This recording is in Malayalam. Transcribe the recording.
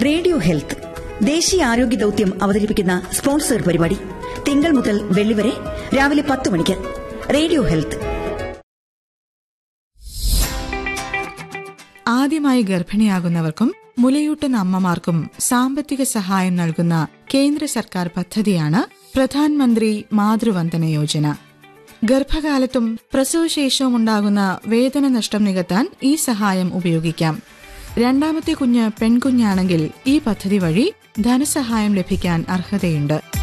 റേഡിയോ ഹെൽത്ത് ദേശീയ ആരോഗ്യ ദൌത്യം അവതരിപ്പിക്കുന്ന സ്പോൺസർ പരിപാടി തിങ്കൾ മുതൽ വെള്ളി വരെ രാവിലെ പത്ത് മണിക്ക് റേഡിയോ ഹെൽത്ത് ആദ്യമായി ഗർഭിണിയാകുന്നവർക്കും മുലയൂട്ടുന്ന അമ്മമാർക്കും സാമ്പത്തിക സഹായം നൽകുന്ന കേന്ദ്ര സർക്കാർ പദ്ധതിയാണ് പ്രധാൻമന്ത്രി മാതൃവന്ദന യോജന ഗർഭകാലത്തും പ്രസവശേഷവും ഉണ്ടാകുന്ന വേതന നഷ്ടം നികത്താൻ ഈ സഹായം ഉപയോഗിക്കാം രണ്ടാമത്തെ കുഞ്ഞ് പെൺകുഞ്ഞാണെങ്കിൽ ഈ പദ്ധതി വഴി ധനസഹായം ലഭിക്കാൻ അർഹതയുണ്ട്